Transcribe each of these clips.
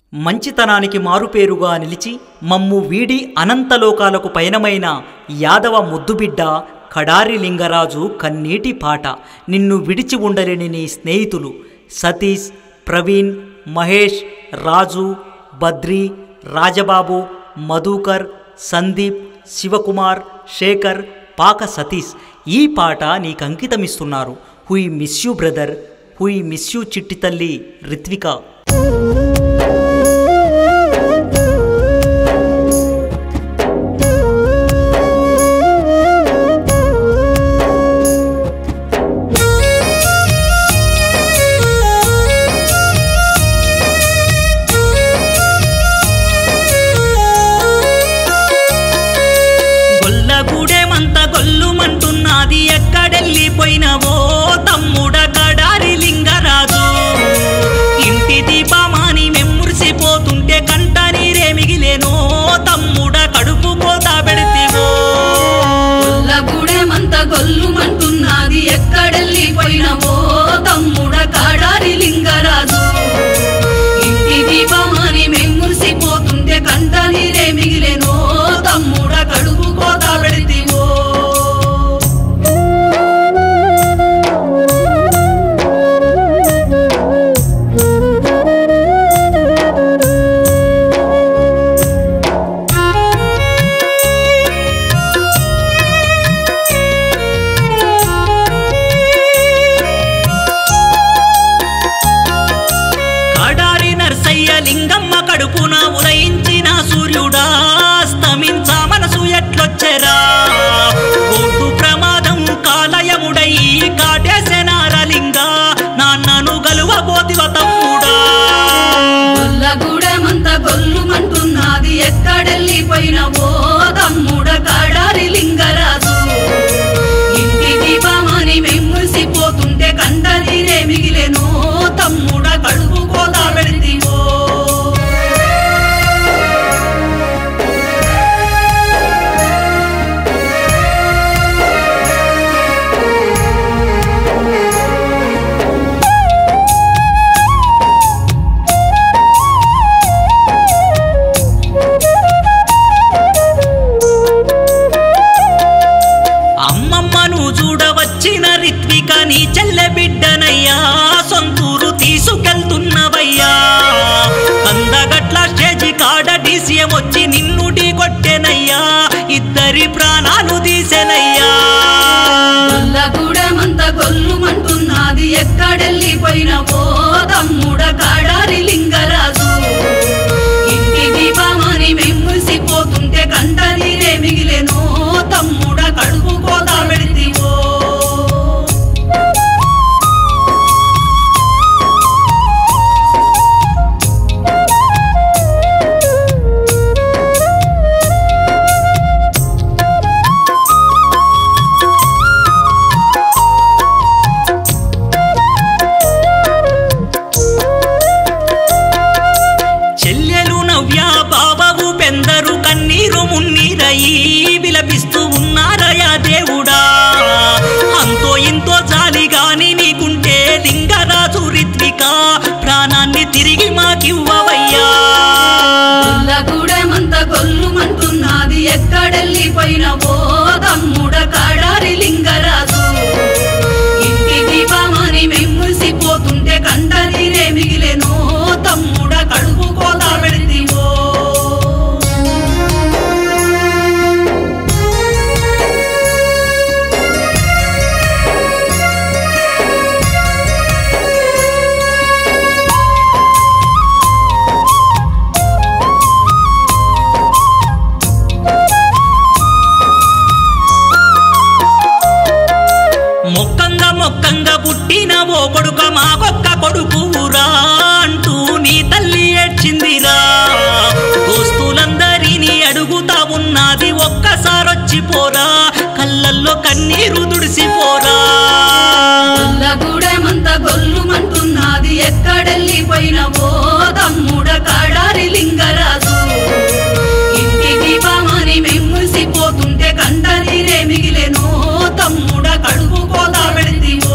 మంచితనానికి మారుపేరుగా నిలిచి మమ్ము వీడి అనంతలోకాలకు పయనమైన యాదవ ముద్దుబిడ్డ కడారి లింగరాజు కన్నీటి పాట నిన్ను విడిచి ఉండలేని నీ స్నేహితులు సతీష్ ప్రవీణ్ మహేష్ రాజు బద్రి రాజబాబు మధుకర్ సందీప్ శివకుమార్ శేఖర్ పాక సతీష్ ఈ పాట నీకు అంకితమిస్తున్నారు హుయ్ మిస్ యూ బ్రదర్ హుయ్ మిస్ యూ చిట్టి తల్లి రిత్విక గొల్లగూడేమంత గొల్లుమంటున్నది ఎక్కడెళ్ళిపోయినవో తమ్ముడ కడారి లింగరాజు ఇంటి దీపమాని మెమ్మురిసిపోతుంటే కంట నీరే మిగిలేనో తమ్ముడ కడుపు కోత పెడితేవో గొల్లగూడెమంత గొల్లుమంటున్నది ఎక్కడెళ్ళిపోయినవో తమ్ముడ కాడారి లింగరాజు ఇంటి దీపమని మెమ్మురిసిపోతుంటే కంట నీరే మిగిలేనో తమ్ముడ కడుపు కోత పెడితివో కడారి నర్సయ్య లింగమ్మ కడుపున ఉదయించిన సూర్యుడా అస్తమించ మనసు ఎట్లొచ్చెరా కోటు ప్రమాదం కాలయముడై కాటేసెనార లింగ నాన్నను గలువబోతివ తమ్ముడా గొల్లగూడెమంత గొల్లుమంటున్నది ఎక్కడెళ్ళిపోయినవో తమ్ముడ కాడారి లింగరాజు ఇంటి దీపమని మెమ్మురిసిపోతుంటే కంట నీరే మిగిలేనో తమ్ముడ కడుపు కోత పెడితివో అమ్మమ్మను చూడవచ్చిన రిత్విక నీ చెల్లె బిడ్డనయ్యా సొంతూరు తీసుకెళ్తున్నవయ్యా కందగట్ల స్టేజి కాడ డీసీఎం వచ్చి నిన్ను ఢీ కొట్టెనయ్యా ఇద్దరి ప్రాణాలు తీసెనయ్యా గొల్లగూడెమంత గొల్లుమంటున్నది ఎక్కడెళ్ళిపోయినవో తమ్ముడ కాడారి లింగరాజు ఇంటి దీపమని మెమ్ముసిపోతుంటే కంట నీరే మిగిలేనో తమ్ముడ కడుపు కోత పెడితివో చెల్లెలు నవ్య బాబవు పెందరు కన్నీరు మున్నీరయి విలపిస్తూ ఉన్నారయా దేవుడా అంతో ఇంతో జాలి గాని నీకుంటే లింగరాజు రిత్విక ప్రాణాన్ని తిరిగి మాకివ్వవయ్యా గొల్లగూడెమంత గొల్లుమంటున్నది ఎక్కడెళ్ళిపోయినవో తమ్ముడ కాడారి లింగరాజు ఇంటి దీపమని మెమ్ముసిపోతుంటే కంట నీరే మిగిలేనో తమ్ముడ కడుపు కోత పెడితివో మొక్కంగా మొక్కంగా పుట్టిన ఓ కొడుక మాకొక్క కొడుకురా అంటూ నీ తల్లి ఏడ్చిందిరా దోస్తులందరినీ అడుగుతా ఉన్నది ఒక్కసారొచ్చి పోరా కళ్ళల్లో కన్నీరు దుడిసిపోరా గొల్లగూడెమంత గొల్లుమంటున్నది ఎక్కడెళ్ళిపోయినవో తమ్ముడ కాడారి లింగరాజు ఇంటి దీపమని మెమ్ముసిపోతుంటే కంట నీరే మిగిలేనో తమ్ముడ కడుపు కోత పెడితివో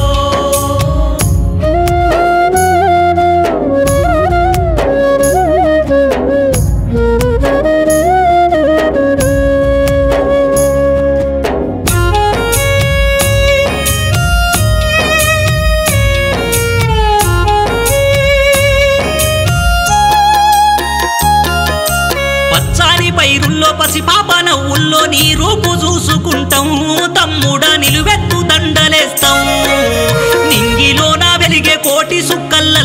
పసిపాప నవ్వుల్లో నీ రూపు చూసుకుంటాం తమ్ముడా నిలువెత్తు దండలేస్తాం నింగిలో నా వెలిగే కోటి సుక్కల్ల